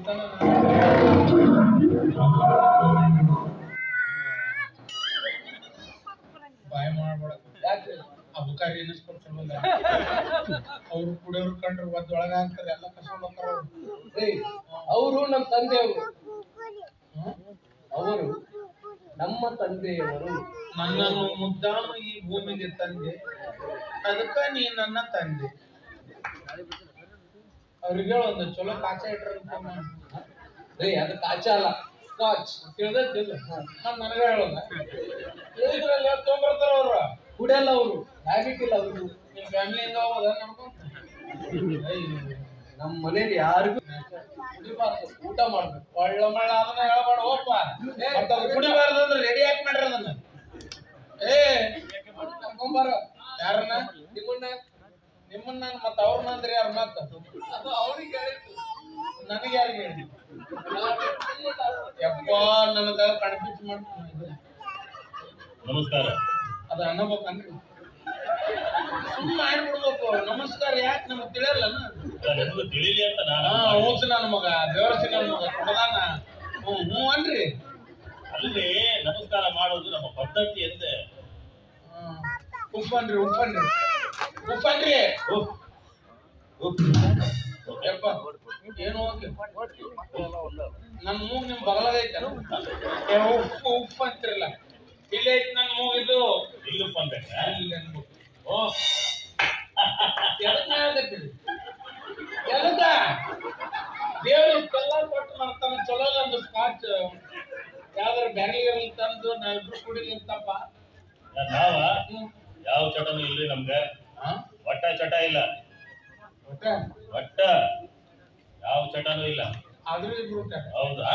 ಅಂತಾನ ಬಾಯ್ ಮಾಡ್ಬೇಡ ಯಾಕ್ರಿ ಅಬಕಾರಿ ಎನಿಸ್ಕೊಟ್ ಚಲೋಲ್ಲ ಅವ್ರು ಕುಡಿಯೋರು ಕಂಡ್ರೆ ಒದ್ದು ಒಳಗ ಹಾಕ್ತಾರೆ ಎಲ್ಲ ಕಸ್ಕೊಂಡು ಹೋಗ್ತಾರ ಅವ್ರು ಏಯ್ ಅವರು ನಮ್ಮ ತಂದೆಯವರು ಹ್ಮ್? ಅವರು ನಮ್ಮ ತಂದೆಯವರು ನನ್ನನ್ನು ಮುದ್ದಾಮ ಈ ಭೂಮಿಗೆ ತಂದೆ ಅದಕ್ಕ ನೀ ನನ್ನ ತಂದೆ ಅವ್ರಿಗೆ ಒಂದು ಚಲೋ ಕಾಚ ಇಟ್ರಂತ ಏಯ್ ಅದು ಕಾಚ ಅಲ್ಲ ಸ್ಕಾಚ್ ತಿಳಿದಿಲ್ಲ ನಾನ್ ನನಗೆ ಹೇಳೋದ ಹೇಳಿದ್ರಲ್ಲಿ ತೊಗೊಂಬರ್ತಾರ ಅವ್ರು ಕುಡಿಯಲ್ಲ ಅವರು ಹ್ಯಾಬಿಟ್ ಇಲ್ಲ ಅವ್ರಿಗೆ ನಿಮ್ ಫ್ಯಾಮಿಲಿ ಹೆಂಗ ಹೋಗೋದ ನಮ್ಕೊಂತ ನಮ್ಮ ಮನೇಲಿ ಯಾರಿಗೂ ಕುಡಿಬಾರ್ದು ಊಟ ಮಾಡ್ಬೇಕು ಒಳ್ಳೆ ಮಳ್ಳ ಅದನ್ನ ಹೇಳ್ಬೇಡ ಹೋಪ್ಪ ಮತ್ತ ಅದು ಕುಡಿಬಾರ್ದು ಅಂದ್ರೆ ರೆಡಿ ಯಾಕೆ ಮಾಡ್ರಿ ಅದನ್ನ ಏ ಕರ್ಕೊಂಬಾರ ಯಾರನ್ನ ನಿಮ್ಮನ್ನ ನಿಮ್ಮನ್ನ ಮತ್ತ ಅವ್ರನ್ನ ಅಂದ್ರೆ ಯಾರು ಮತ್ತ ಅದು ಅವ್ರಿಗೆ ಹೇಳಿದ್ದು ನನಗೆ ಯಾರಿಗೆ ಹೇಳಿ ಯಪ್ಪ ನನಗ ಕಣ್ಪಿಚ್ ಮಾಡ್ತೀನಿ ನಮಸ್ಕಾರ ಅದು ಅನ್ನಬೇಕನ್ರಿ ಸುಮ್ಮನೆ ಮಾಡ್ಬಿಡ್ಬೇಕು ನಮಸ್ಕಾರ ಯಾಕೆ ನಮಗ್ ತಿಳಿಯಲ್ಲ ನಿಮ್ಗೆ ತಿಳಿಲಿ ಅಂತ ಹಾ ನಾನು ಹೋಗ್ಸಿ ನನ್ನ ಮಗ ದೇವರಸಿ ನನ್ನ ಮಗ ಕೊಡದಾನ ಹ್ಞೂ ಹ್ಞೂ ಅನ್ರಿ ಅಲ್ಲಿ ನಮಸ್ಕಾರ ಮಾಡೋದು ನಮ್ಮ ಪದ್ಧತಿ ಅಂತೆ ಹ್ಮ್. ಉಪ್ಪನ್ರಿ ಉಪ್ಪನ್ರಿ ಉಪ್ಪನ್ರಿ ಉಫ್, ಉಫ್. ಯಪ್ಪ ಏನು ಹೋಗಿ ನನ್ನ ಮೂಗ್ ನಿಮ್ ಬಗಲಾಗೈತೆ ಏ ಉಪ್ಪು ಉಪ್ಪು ಅಂತಿರಲ್ಲ ಇಲ್ಲೇ ಐತಿ ನನ್ನ ಮೂಗಿದು ಇಲ್ಲಿ ಉಪ್ಪು ಅನ್ಬೇಕಾ? ಇಲ್ಲಿ ಅನ್ಬೇಕು. ಓ ಎದಕ್ ಮಾಡಕತ್ತೀರಿ ಎದಕ್ಕ ದೇವ್ರು ಇಷ್ಟೆಲ್ಲ ಕೊಟ್ಟು ಮಾಡ್ತಾನ ಚಲೋ ಒಂದು ಸ್ಕಾಚ್ ಯಾವ್ದಾರ ಬ್ಯಾರಿಗಲ್ಲಿ ತಂದು ನಾವಿಬ್ರು ಕುಡಿಲಿರ್ತಪ್ಪ ನಾವ ಹ್ಮ್ ಯಾವ ಚಟನೂ ಇಲ್ರಿ ನಮ್ಗ ಹಾ ಒಟ್ಟ ಚಟ ಇಲ್ಲ ಓಕೆ ಒಟ್ಟ ಯಾವ ಚಟನೂ ಇಲ್ಲ ಆದ್ರೂ ಇಬ್ರು ಊಟ ಹೌದಾ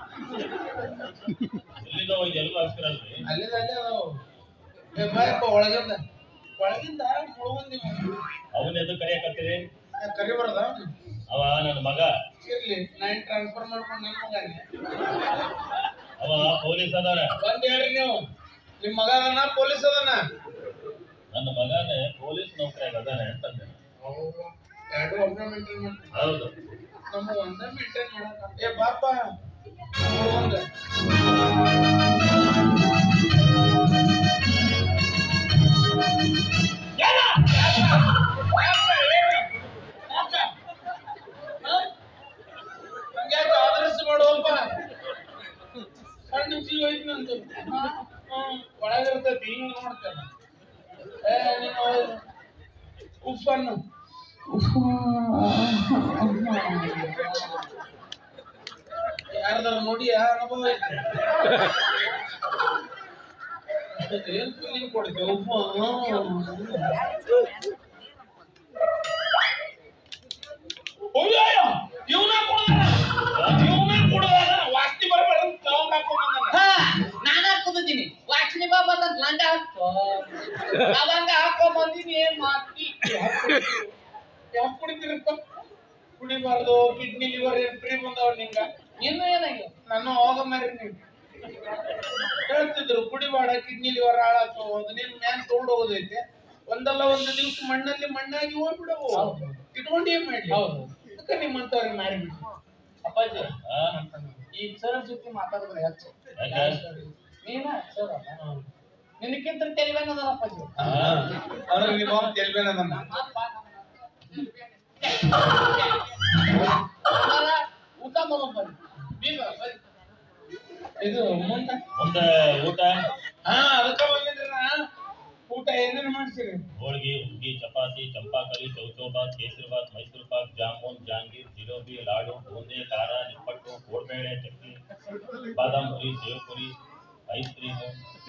ಎಲ್ಲಿಂದ ಹೋಗಿ ಎಲ್ಗೂ ಹಾಕ್ತಿರಲ್ರಿ ಅಲ್ಲಿಂದ ಅಲ್ಲೇ ಅದಾವು ಏ ಬಾಯಪ್ಪ ಒಳಗಿಂದ ಒಳಗಿಂದ ಮುಳುಗುಂದಿ ಅವನ್ ಎದು ಕರೆಯಕತ್ತೀರಿ ಕರಿ ಬರದ ಅವ ನನ್ನ ಮಗ ಇರ್ಲಿ ನೈನ್ ಟ್ರಾನ್ಸ್ಫರ್ ಮಾಡ್ಕೊಂಡು ನನ್ನ ಮಗನೇ ಅವ ಪೊಲೀಸ್ ಅದಾರ ಬಂದ್ ಹೇಳ್ರಿ ನೀವು ನಿಮ್ ಮಗ ಅದನ ಪೊಲೀಸ್ ಅದನ ನನ್ನ ಮಗನೇ ಪೊಲೀಸ್ ನೌಕರಿಯಾಗ ಅದಾನೆ ಅಂತಂದೆ ಎರಡು ಒಬ್ಬನ ಮೇಂಟೈನ್ ಮಾಡ್ತೀನಿ ಹೌದು ನಮ್ಮ ಒಂದ ಮೇಂಟೈನ್ ಮಾಡಕ ಏ ಬಾಪ ಒಂದ ಹಂಗ್ಯಾಕೆ ಆದರ್ಶ ಮಾಡುವಪ್ಪ ಸಣ್ಣ ಜೀವ ಐತಿ ನಂದು ಹ್ಮ್ ಒಳಗಿರ್ತೈತಿ ಹಿಂಗ್ ನೋಡ್ತೇನೆ ಏ ನೀನು ಉಪ್ಪನ್ನು ಯಾರ್ದಾರ ನೋಡಿ ಆ ಅನುಭವ ಐತಿ ಏನ್ ಫೀಲಿಂಗ್ ಕೊಡ್ತೇವೆ ಉಪ್ಪು ಅಯ್ಯಯ್ಯೋ ಇವನ ಕುಡ್ದಾನ ಇವನ ಕುಡ್ದಾನ ವಾಸ್ತಿ ಬರ್ಬೇಡ ಅಂತ ತಗೊಂಡ್ ಹಾಕೊಂಡ್ ಹಾ ನಾನು ಹಾಕೋದಿದ್ದೀನಿ ವಾಚ್ನಿ ಬಾಬಾ ಅಂತ ಲಂಗ ಹಾಕೋ ಆ ಲಂಗ ಹಾಕೋ ಬಂದಿನಿ ಏನ್ ಮಾಡ್ತಿ ಯಾಕೆ ಕುಡಿತೀರಪ್ಪ ಕುಡಿಬಾರ್ದು ಕಿಡ್ನಿ ಲಿವರ್ ಏನ್ ಫ್ರೀ ಬಂದವ ನಿಂಗ ಇನ್ನು ಏನಾಗಿದೆ ನಾನು ಹೋಗ ಮಾರಿ ನೀವು ಹೇಳ್ತಿದ್ರು ಕುಡಿಬೇಡ ಕಿಡ್ನಿ ಲಿವರ್ ಹಾಳಾತು ಅದು ನಿನ್ ಮ್ಯಾನ್ ತಗೊಂಡ್ ಹೋಗೋದೈತೆ ಒಂದಲ್ಲ ಒಂದು ದಿವ್ಸ ಮಣ್ಣಲ್ಲಿ ಮಣ್ಣಾಗಿ ಹೋಗ್ಬಿಡವು ಹೌದು. ಇಟ್ಕೊಂಡು ಏನ್ ಮಾಡ್ಲಿ ಹೌದು. ಅದಕ್ಕೆ ನಿಮ್ಮಂತವ್ರಿಗೆ ಮಾರಿ ಬಿಡಿ ಅಪ್ಪಾಜಿ ಆ? ಈ ಸರ್ ಜೊತೆ ಮಾತಾಡಿದ್ರೆ ಹೆಚ್ಚು ಯಾಕೆ? ನೀನ ಸರ್ ನಿನಕ್ಕಿಂತ ತೆಲಿವೇನದ ಅಪ್ಪಾಜಿ ಅವ್ರಿಗೆ ನಿಮ್ಮ ತೆಲ್ಬೇನದನ್ನ ಅಣ್ಣಾರ, ಊಟ ಮಾಡೋಣ ಬನ್ನಿ ಬೀಗ ಬನ್ನಿ ಇದು ಮುಂದೆ ಮುಂದೆ ಊಟ ಹಾ ಅದಕ್ಕ ಬಂದಿದ್ರಿ ನಾ ಊಟ ಏನೇನ್ ಮಾಡ್ಸಿರಿ ಹೋಳಿಗೆ ಹುಗ್ಗಿ ಚಪಾತಿ ಚಂಪಾಕಲಿ ಚೌಚೌಬಾತ್ ಕೇಸರಿ ಬಾತ್ ಮೈಸೂರು ಪಾಕ್ ಜಾಮೂನ್ ಜಾಂಗೀರ್ ಜಿಲೇಬಿ ಲಾಡು ಬೂಂದಿ ಖಾರ ನಿಪ್ಪಟ್ಟು ಕೋಡ್ಬೇಳೆ chutney badam puri sev puri ice cream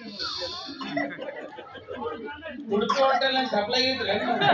Udupi hotel ಸಪ್ಲಾಗಿದ್ರಿ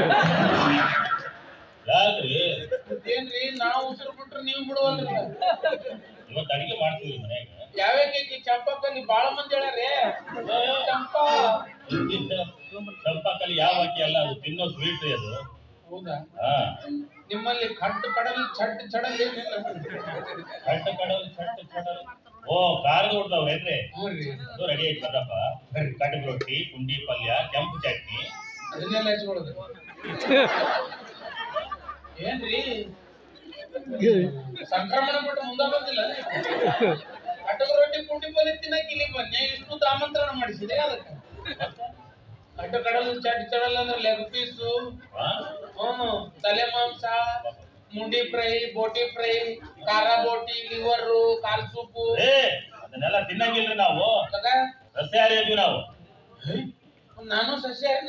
ಯಾಕ್ರಿ ಏನ್ರಿ ನಾವು ಉಸಿರು ಬಿಟ್ರೆ ನೀವು ಬಿಡುವಲ್ರಿ ಇವತ್ತು ಅಡಿಗೆ ಮಾಡ್ತೀವಿ ಮನ್ಯಾಗ ಯಾವ್ಯಾಕೆ ಚಂಪಕ್ಕಲ್ಲಿ ಬಾಳ ಮಂದಿ ಹೇಳ್ಯಾರಿ ಚಂಪಾ ಚಂಪಾಕಲಿ ಯಾವ ಅಕ್ಕಿ ಅಲ್ಲ ಅದು ತಿನ್ನೋ ಸ್ವೀಟ್ ಅದು ಹೌದಾ ಹಾ ನಿಮ್ಮಲ್ಲಿ ಖಟ್ ಕಡಲ್ ಚಟ್ ಚಡಲ್ ಏನಿಲ್ಲ ಕಟ್ಟ ಕಡಲ್ ಚಟ್ಟ ಕಡಲ್ ಓ ಖಾರದ ಉಡ್ದವ್ರೇನ್ರಿ ಹ್ಞೂ ರೀ ಅದು ರೆಡಿ ಆಯ್ತು ಬರ್ರಪ್ಪ ಕಟಕ್ ರೊಟ್ಟಿ ಪುಂಡಿ ಪಲ್ಯ ಕೆಂಪು ಚಟ್ನಿ ಅದನ್ನೆಲ್ಲ ಹಚ್ಕೊಳ್ಳೋದು ಏನ್ರಿ ಸಂಕ್ರಮಣ ಬಿಟ್ಟು ಮುಂದೆ ಬಂದಿಲ್ಲ ಅಟಕ ರೊಟ್ಟಿ ಪುಂಡಿ ಪಲ್ಲೆ ತಿನ್ನಕ್ ಇಲ್ಲಿ ಬನ್ನಿ ಇಷ್ಟು ಆಮಂತ್ರಣ ಮಾಡಿಸಿದೆ ಅದಕ್ಕೆ ಅಡ್ಡ ಕಡಲು ಚಟ್ ಚಡಲ್ ಅಂದ್ರೆ ಲೆಗ್ ಪೀಸು ಹಾ? ಹ್ಮ್ ತಲೆ ಮಾಂಸ ಮುಂಡಿ ಫ್ರೈ ಬೋಟಿ ಫ್ರೈ ಖಾರ ಬೋಟಿ ಲಿವರು ಕಾಲ್ ಸೂಪು ಏ ಅದನ್ನೆಲ್ಲ ತಿನ್ನಂಗಿಲ್ರಿ ನಾವು ತಗ ಸಸ್ಯಾಹಾರಿ ಅದೀವಿ ನಾವು ನಾನು ಸಸ್ಯಾಹಾರಿ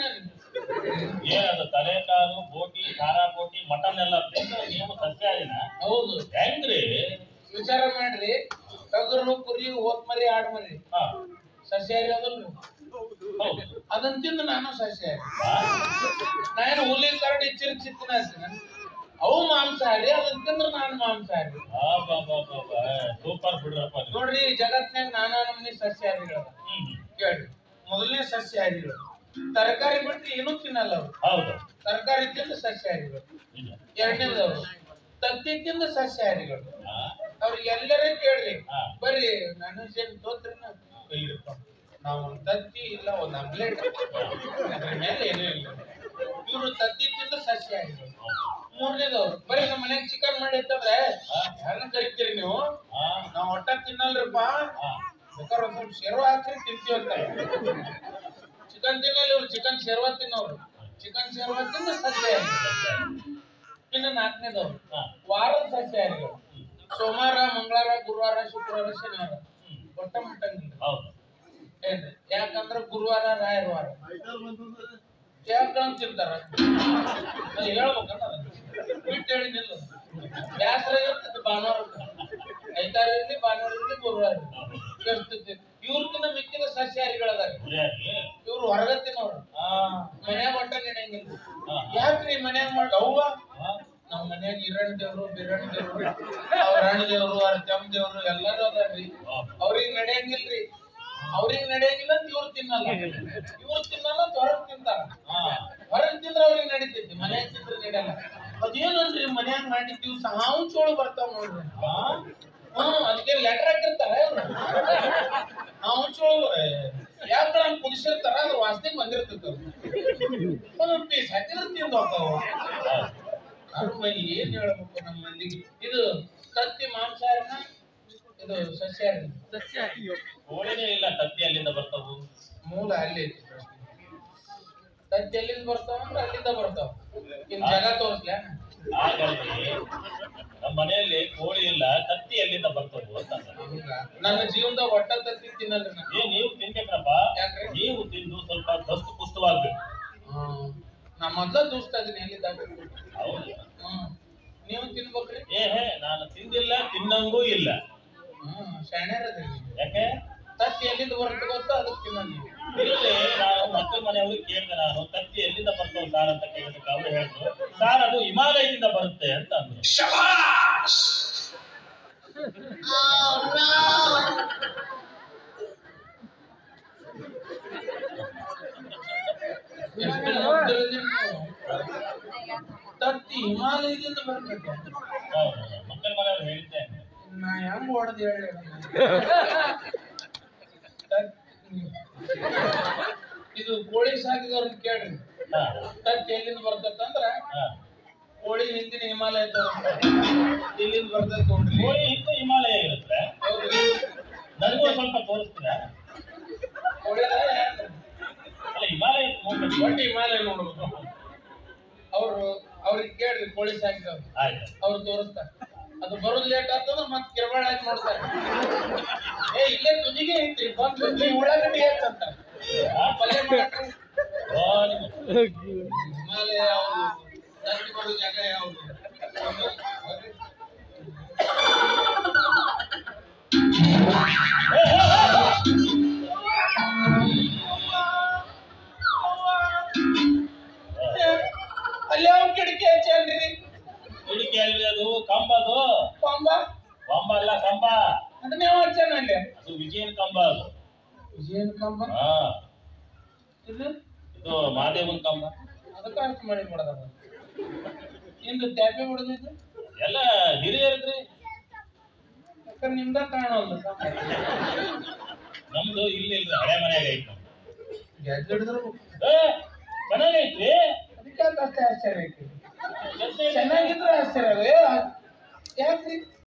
ಏನದು ತಲೆ ಕಾಲು ಬೋಟಿ ಖಾರ ಬೋಟಿ ಮಟನ್ ಎಲ್ಲ ತಿಂದು ನೀವು ಸಸ್ಯಾಹಾರಿನ ಹೌದು ಹೆಂಗ್ರಿ ವಿಚಾರ ಮಾಡ್ರಿ ಟಗರು ಕುರಿ ಹೋತ್ ಮರಿ ಆಡ್ ಮರಿ ಹಾ ಸಸ್ಯಾಹಾರಿ ಅದಲ್ರಿ ಹೌದು ಅದನ್ನ ತಿಂದು ನಾನು ಸಸ್ಯಾಹಾರಿ ಹಾ? ನಾನು ಹುಲಿ ಕರಡಿ ಚಿರ್ ಚಿತ್ತಿನ ಅವು ಮಾಂಸಾಹಾರಿ ಅದನ್ನ ತಿಂದ್ರೆ ನಾನು ಮಾಂಸಾಹಾರಿ ಆ ಬಾ ಬಾ ಬಾ ಬಾ ಸೂಪರ್ ಬಿಡ್ರಪ್ಪ ನೀವು. ನೋಡ್ರಿ ಈ ಜಗತ್ನಾಗ ನಾನಾ ನಮ್ನಿ ಸಸ್ಯಾಹಾರಿಗಳು ಹ್ಮ್ ಕೇಳ್ರಿ ಮೊದಲನೇ ಸಸ್ಯಾಹಾರಿಗಳು ತರಕಾರಿ ಬಿಟ್ರೆ ಏನೂ ತಿನ್ನಲ್ಲ ಅವ್ರು ಹೌದು ತರಕಾರಿ ತಿಂದು ಸಸ್ಯಾಹಾರಿಗಳು ನಿಜ ಎರಡನೇದವ್ರು ತತ್ತಿ ತಿಂದು ಸಸ್ಯಾಹಾರಿಗಳು ಹಾ? ಅವ್ರಿಗೆ ಎಲ್ಲರೇ ಕೇಳ್ರಿ ಹಾ. ಬರ್ರಿ ನಾನು ಏನ್ ತೋತ್ರಿ ಕೈ ಹಿಡ್ಕೊಂಡು ನಾವು ಒಂದ್ ತತ್ತಿ ಇಲ್ಲ ಒಂದ್ ಆಮ್ಲೆಟ್ ಅದ್ರ ಮೇಲೆ ಏನೂ ಇಲ್ಲ ಇವ್ರು ತತ್ತಿ ತಿಂದು ಸಸ್ಯಾಹಾರಿಗಳು ಮೂರನೇದವ್ರು ಬರ್ರಿ ನಮ್ಮ ಮನ್ಯಾಗ ಚಿಕನ್ ಮಾಡಿ ಇತ್ತಂದ್ರೆ ಯಾರನ್ನ ಕರಿತೀರಿ ನೀವು ಹಾ? ನಾವ್ ಒಟ್ಟ ತಿನ್ನಲ್ರಿಪ್ಪ ಹಾ. ಬೇಕಾದ್ರೆ ಒಂದ್ ಸ್ವಲ್ಪ ಶೇರ್ವ ಹಾಕ್ರಿ ತಿಂತೀವಿ ಅಂತ ಚಿಕನ್ ತಿನ್ನಲ್ಲ ಇವ್ರು ಚಿಕನ್ ಶೇರ್ವ ತಿನ್ನೋರು ಚಿಕನ್ ಶೇರ್ವ ತಿಂದು ಸಸ್ಯಾಹಾರಿ ಇನ್ನು ನಾಲ್ಕನೇದವ್ರು ಹಾ. ವಾರದ ಸಸ್ಯಾಹಾರಿಗಳು ಸೋಮವಾರ ಮಂಗಳವಾರ ಗುರುವಾರ ಶುಕ್ರವಾರ ಶನಿವಾರ ಒಟ್ಟ ಮುಟ್ಟಂಗಿಲ್ಲ ಹೌದು ಏನ್ರಿ ಯಾಕಂದ್ರ ಗುರುವಾರ ರಾಯರ ವಾರ ಯಾಕಂತ ತಿಂತಾರ ಅದು ಹೇಳ್ಬೇಕನ್ನ ಬಿಟ್ಟು ಹೇಳಿ ನಿಲ್ಲ ಬ್ಯಾಸರ ಇರ್ತದೆ ಭಾನುವಾರ ಐತಾರ ಇರ್ಲಿ ಭಾನುವಾರ ಇರ್ಲಿ ಗುರುವಾರ ಇರ್ಲಿ ಇರ್ತೈತಿ ಇವ್ರಕಿನ್ನ ಮಿಕ್ಕಿದ ಸಸ್ಯಾಹಾರಿಗಳದಾರ ಸರಿಯಾಗಿ ಇವ್ರು ಹೊರಗ ತಿನ್ನೋರು ಹಾ ಮನ್ಯಾಗ ಒಟ್ಟ ನೆನೆಯಂಗಿಲ್ಲ ಹಾ. ಯಾಕ್ರಿ ಮನ್ಯಾಗ ಮಾಡಿ ಅವ್ವ ಹಾ? ನಾವ್ ಮನ್ಯಾಗ ಹಿರಣ್ ದೇವ್ರು ಬಿರಣ್ ದೇವ್ರು ಅವ್ರ ಹಣ್ ದೇವ್ರು ಅವ್ರ ಜಮ್ ದೇವ್ರು ಎಲ್ಲಾರು ಅದಾರ್ರಿ ಹಾ. ಅವ್ರಿಗೆ ನಡೆಯಂಗಿಲ್ರಿ ಅವ್ರಿಗೆ ನಡೆಯಂಗಿಲ್ಲ ಅಂತ ಇವ್ರು ತಿನ್ನಲ್ಲ ಇವ್ರು ತಿನ್ನಲ್ಲ ಅಂತ ಹೊರಗ್ ತಿಂತಾರ ಹಾ. ಹೊರಗ್ ತಿಂದ್ರ ಅವ್ರಿಗೆ ನಡೀತೈತಿ ಮನ್ಯಾಗ ತಿಂದ್ರೆ ನಡೆಯಲ್ಲ ಅದೇನಲ್ರಿ ಮನ್ಯಾಗ ಮಾಡಿದ್ದೀವಿ ಸಾವು ಚೋಳು ಬರ್ತಾವ ನೋಡ್ರಿ ಹಾ? ಹ್ಮ್ ಅದಕ್ಕೆ ಲೆಟರ್ ಹಾಕಿರ್ತಾರ ಸಾವು ಚೋಳು ಯಾಕ ನಮ್ ಕುದಿಸಿರ್ತಾರ ಅದ್ರ ವಾಸನೆ ಬಂದಿರ್ತೈತಿ ಒಂದೊಂದ್ ಪೀಸ್ ಹಾಕಿದ್ರೆ ತಿಂದು ಹೋಗ್ತಾವ ಹೌದು. ಅರುಮ ಏನ್ ಹೇಳ್ಬೇಕು ನಮ್ಮ ಮಂದಿಗೆ ಇದು ತತ್ತಿ ಮಾಂಸಾಹಾರಿನ ಇದು ಸಸ್ಯಾಹಾರಿ ಕೋಳಿನೇ ಇಲ್ಲ ತತ್ತಿ ಅಲ್ಲಿಂದ ಬರ್ತಾವು ಮೂಲ ಅಲ್ಲಿ ಐತಿ ಪ್ರಶ್ನೆ. ತತ್ತಿ ಎಲ್ಲಿಂದ ಬರ್ತಾವ ಅಂದ್ರೆ ಅಲ್ಲಿಂದ ಬರ್ತಾವ ಇನ್ ಜಾಗ ತೋರಿಸ್ಲ ಹಾಗಾಗಿ ನಮ್ಮ ಮನೆಯಲ್ಲಿ ಕೋಳಿ ಇಲ್ಲ ತತ್ತಿ ಎಲ್ಲಿಂದ ಬರ್ತಾವು ಅಂತ ಅಂದ್ರು. ನನ್ನ ಜೀವನದಾಗ ಒಟ್ಟ ತತ್ತಿ ತಿನ್ನಲ್ರಿ ನಾನು ಏ ನೀವು ತಿನ್ಬೇಕ್ರಪ್ಪ ಯಾಕ್ರಿ? ನೀವು ತಿಂದು ಸ್ವಲ್ಪ ದಸ್ತು ಪುಷ್ಟವಾಗ್ಬೇಕು ಹ್ಮ್. ನಾ ಮೊದ್ಲ ದೂಸ್ತಾ ಇದೀನಿ ಎಲ್ಲಿದ್ದಾಗ ಹೌದು ಹ್ಮ್ ನೀವು ತಿನ್ಬೇಕ್ರಿ ಏ ಹೇ ನಾನು ತಿಂದಿಲ್ಲ ತಿನ್ನಂಗೂ ಇಲ್ಲ ಹ್ಮ್ ಶಾಣ್ಯಾರದ್ರಿ ನೀವು ಯಾಕೆ ತತ್ತಿ ಎಲ್ಲಿಂದ ಬರುತ್ತೆ ಗೊತ್ತೋ ಅದಕ್ಕೆ ತಿನ್ನಲ್ಲ ನೀವು ಇಲ್ಲಿ ನಾನು ಮಕ್ಕಳ ಮನೆಯವ್ರಿಗೆ ಕೇಳಿದೆ ನಾನು ತತ್ತಿ ಎಲ್ಲಿಂದ ಬರ್ತಾವ ಸಾರ್ ಅಂತ ಕೇಳಿದಕ್ಕೆ ಅವ್ರು ಹೇಳಿದ್ರು ಸಾರ್ ಅದು ಹಿಮಾಲಯದಿಂದ ಬರುತ್ತೆ ಅಂತ ಅಂದ್ರು ಎಷ್ಟು ಮುಗ್ಧರಿದ್ದೀರಿ ನೀವು. ತತ್ತಿ ಹಿಮಾಲಯದಿಂದ ಬರ್ತೈತೆ ಹೌದು ಮಕ್ಕಳ ಮನೆಯವ್ರು ಹೇಳಿದ್ದೆ ನಾ ಹೆಂಗ್ ಹೊಡೆದ್ ಹೇಳಿ ಇದು ಕೋಳಿ ಸಾಕಿದವ್ರನ್ನ ಕೇಳ್ರಿ ಹಾ ತತ್ತಿ ಎಲ್ಲಿಂದ ಬರ್ತೈತಂದ್ರ ಹಾ ಕೋಳಿ ಹಿಂದಿನ ಹಿಮಾಲಯ ತೋರಿಸ್ತಾರೆ ಇಲ್ಲಿಂದ ಬರ್ತೈತೆ ನೋಡ್ರಿ ಕೋಳಿ ಹಿಂದೆ ಹಿಮಾಲಯ ಇರುತ್ತೆ ಹೌದ್ರಿ? ನನಗೂ ಸ್ವಲ್ಪ ತೋರಿಸ್ತೀರಾ ಕೋಳಿದ ಯಾರ್ದು? ಅಲ್ಲ ಹಿಮಾಲಯ ನೋಡ್ಬೇಕು ಒಟ್ಟು ಹಿಮಾಲಯ ನೋಡ್ಬೇಕು ಅವ್ರು ಅವ್ರಿಗೆ ಕೇಳ್ರಿ ಕೋಳಿ ಸಾಕಿದವ್ರು ಆಯ್ತು ಅವ್ರು ತೋರಿಸ್ತಾರೆ ಅದು ಬರೋದು ಲೇಟ್ ಆಗ್ತಂದ್ರೆ ಮತ್ತೆ ಕಿರಬಾಳ ಹಾಕಿ ನೋಡ್ತಾರೆ ಏ ಇಲ್ಲೇ ತುದಿಗೆ ಐತಿ ಬಂದು ನೀವು ಉಳ್ಳಾಗಡ್ಡಿ ಹಾಕಂತ ಪಲ್ಯ ಮಾಡಕ್ಕೆ ಓ ನಿಮ್ಮ ಹಿಮಾಲಯ ಯಾವ್ದು ಜಾಸ್ತಿ ಬರೋ ಜಾಗ ಯಾವ್ದು ಅಲ್ಲಿ ಯಾವ ಕಿಟಕಿ ಹಚ್ಚಲ್ರಿ ಹುಡುಕಿ ಅಲ್ರಿ ಅದು ಕಂಬದು ಕೊಂಬ ಕಂಬ ಅಲ್ಲ ಕಂಬ ಅದನ್ನ ಯಾವ ಹಚ್ಚಾನ ಅಲ್ಲಿ ಅದು ವಿಜಯನ ಕಂಬ ಅದು ವಿಜಯನ ಕಂಬ ಹಾ ಇದು ಇದು ಮಹಾದೇವನ ಕಂಬ ಅದಕ್ಕೆ ಅರ್ಥ ಮಾಡಿ ಮಾಡೋದ ಇಂದು ತ್ಯಾಪೆ ಹೊಡೆದಿದ್ದು ಎಲ್ಲ ಹಿರಿಯರಿದ್ರಿ ಯಾಕಂದ್ರೆ ನಿಮ್ದ ಕಾಣೋಲ್ಲ ನಮ್ದು ಇಲ್ಲಿ ಇಲ್ರಿ ಹಳೆ ಮನೆಯಾಗ ಐತಿ ನಮ್ದು. ಗೆದ್ದು ಹಿಡಿದ್ರು ಏ ಚೆನ್ನಾಗೈತ್ರಿ ಅದಕ್ಕೆ ಯಾಕೆ ಅಷ್ಟೇ ಆಶ್ಚರ್ಯ ಐತಿ ಎಷ್ಟೇ ಚೆನ್ನಾಗಿದ್ರೆ ಆಶ್ಚರ್ಯ ಏ, ಯಾಕ್ರಿ